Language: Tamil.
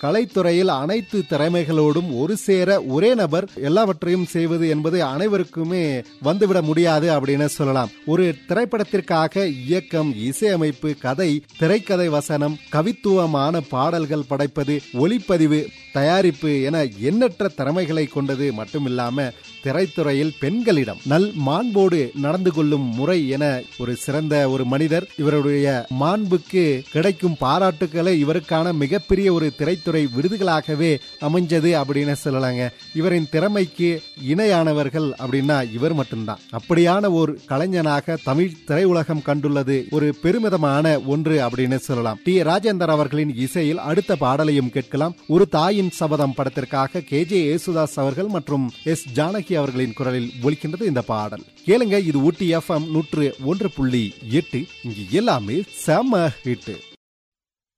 கலைத்துறையில் அனைத்து திறமைகளோடும் ஒரு சேர ஒரே நபர் எல்லாவற்றையும் செய்வது என்பது அனைவருக்குமே வந்துவிட முடியாது அப்படின்னு சொல்லலாம் ஒரு திரைப்படத்திற்காக இயக்கம் இசையமைப்பு கதை திரைக்கதை வசனம் கவித்துவமான பாடல்கள் படைப்பது ஒளிப்பதிவு தயாரிப்பு என எண்ணற்ற திறமைகளை கொண்டது மட்டுமில்லாம திரைத்துறையில் பெண்களிடம் நல் மாண்போடு நடந்து கொள்ளும் முறை என ஒரு சிறந்த ஒரு மனிதர் இவருடைய மாண்புக்கு கிடைக்கும் பாராட்டுக்களை இவருக்கான மிகப்பெரிய ஒரு திரைத்துறை விருதுகளாகவே அமைஞ்சது அப்படின்னு சொல்லலாங்க இவரின் திறமைக்கு இணையானவர்கள் அப்படின்னா இவர் மட்டும்தான் அப்படியான ஒரு கலைஞனாக தமிழ் திரையுலகம் கண்டுள்ளது ஒரு பெருமிதமான ஒன்று அப்படின்னு சொல்லலாம் டி ராஜேந்தர் அவர்களின் இசையில் அடுத்த பாடலையும் கேட்கலாம் ஒரு தாயின் சபதம் படத்திற்காக கே ஜே ஏசுதாஸ் அவர்கள் மற்றும் எஸ் ஜானகி அவர்களின் குரலில் ஒலிக்கின்றது இந்த பாடல் கேளுங்க இது ஊட்டி எஃப்எம் நூற்று ஒன்று புள்ளி எட்டு இங்கு எல்லாமே செம ஹிட்